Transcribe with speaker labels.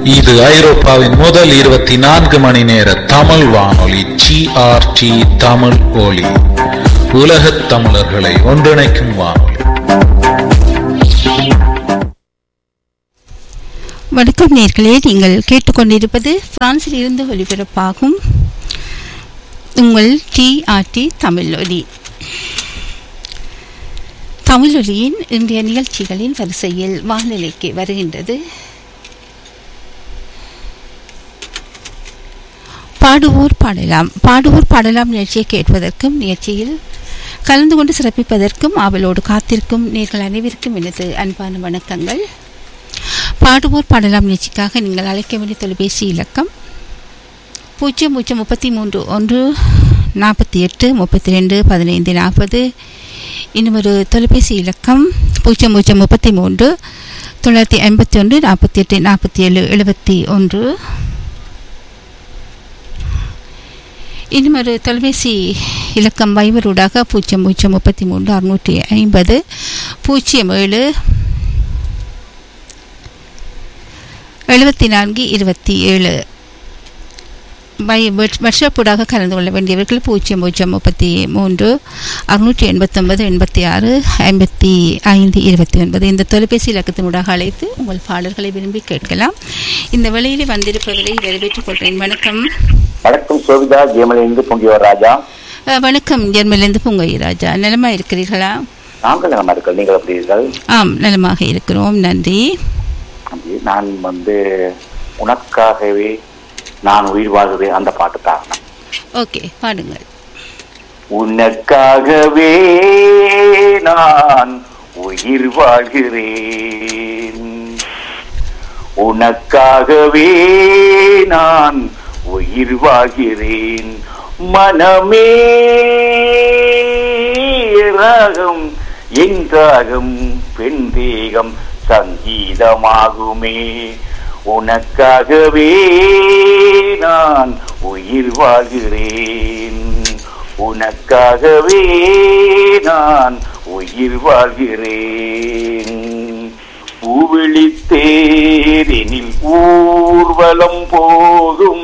Speaker 1: இது ஐரோப்பாவின் முதல் இருபத்தி நான்கு மணி நேர தமிழ் வானொலி ஜிஆர்டி தமிழ் ஒலி உலகத் தமிழர்களை ஒன்றிணைக்கும் வானொலி
Speaker 2: வணக்கம் நேர்களே நீங்கள் கேட்டுக்கொண்டிருப்பது பிரான்சில் இருந்து ஒலிபரப்பாகும் உங்கள் டிஆர்டி தமிழ் ஒலி தமிழ் ஒலியின் இன்றைய நிகழ்ச்சிகளின் வரிசையில் வானிலைக்கு வருகின்றது பாடுவோர் பாடலாம் பாடுவோர் பாடலாம் நிகழ்ச்சியை கேட்பதற்கும் நிகழ்ச்சியில் கலந்து கொண்டு சிறப்பிப்பதற்கும் ஆவலோடு காத்திருக்கும் நேர்கள் அனைவருக்கும் எனது அன்பான வணக்கங்கள் பாடுவோர் பாடலாம் நிகழ்ச்சிக்காக நீங்கள் அழைக்க வேண்டிய தொலைபேசி இலக்கம் பூஜ்ஜியம் பூஜ்ஜியம் முப்பத்தி மூன்று ஒன்று நாற்பத்தி எட்டு முப்பத்தி ரெண்டு பதினைந்து நாற்பது இன்னும் ஒரு தொலைபேசி இலக்கம் பூஜ்ஜியம் பூஜ்ஜியம் முப்பத்தி மூன்று தொள்ளாயிரத்தி ஐம்பத்தி ஒன்று நாற்பத்தி எட்டு நாற்பத்தி ஏழு எழுபத்தி ஒன்று இன்னும் ஒரு தொலைபேசி இலக்கம் வைபரூடாக பூஜ்ஜியம் பூஜ்ஜியம் முப்பத்தி மூன்று அறுநூற்றி ஐம்பது பூஜ்ஜியம் ஏழு எழுபத்தி நான்கு இருபத்தி ஏழு வை வாட்ஸ்அப்பூடாக கலந்து கொள்ள வேண்டியவர்கள் பூஜ்ஜியம் பூஜ்ஜியம் முப்பத்தி மூன்று அறுநூற்றி எண்பத்தொன்பது எண்பத்தி ஆறு ஐம்பத்தி ஐந்து இருபத்தி ஒன்பது இந்த தொலைபேசி இலக்கத்தினூடாக அழைத்து உங்கள் பாடல்களை விரும்பி கேட்கலாம் இந்த வேளையில் வந்திருப்பவர்களை வரவேற்றுக் கொள்கிறேன் வணக்கம்
Speaker 3: வணக்கம் சோபிதா ஜெயமலிருந்து பொங்கியோர் ராஜா
Speaker 2: அஹ், வணக்கம் ஜெர்மலேருந்து பூங்கொய் ராஜா நலமா இருக்கிறீர்களா
Speaker 3: நாங்கள் நலமா இருக்கோம் நீங்கள் எப்படி இருக்கீர்கள்
Speaker 2: ஆம் நலமாக இருக்கிறோம் நன்றி
Speaker 3: நன்றி. நான் வந்து உனக்காகவே நான் உயிர் வாழ்கிறேன் அந்த பாட்டு காரணம்
Speaker 2: ஓகே பாடுங்கள்
Speaker 3: உனக்காகவே நான் உயிர் வாழ்கிறேன் உனக்காகவே நான் உயிர் வாழ்கிறேன் மனமே ராகம் என் ராகம் பெண் தேகம் சங்கீதமாகுமே உனக்காகவே நான் உயிர் வாழ்கிறேன் உனக்காகவே நான் உயிர் வாழ்கிறேன் பூவிழித்தேரினில் ஊர்வலம் போகும்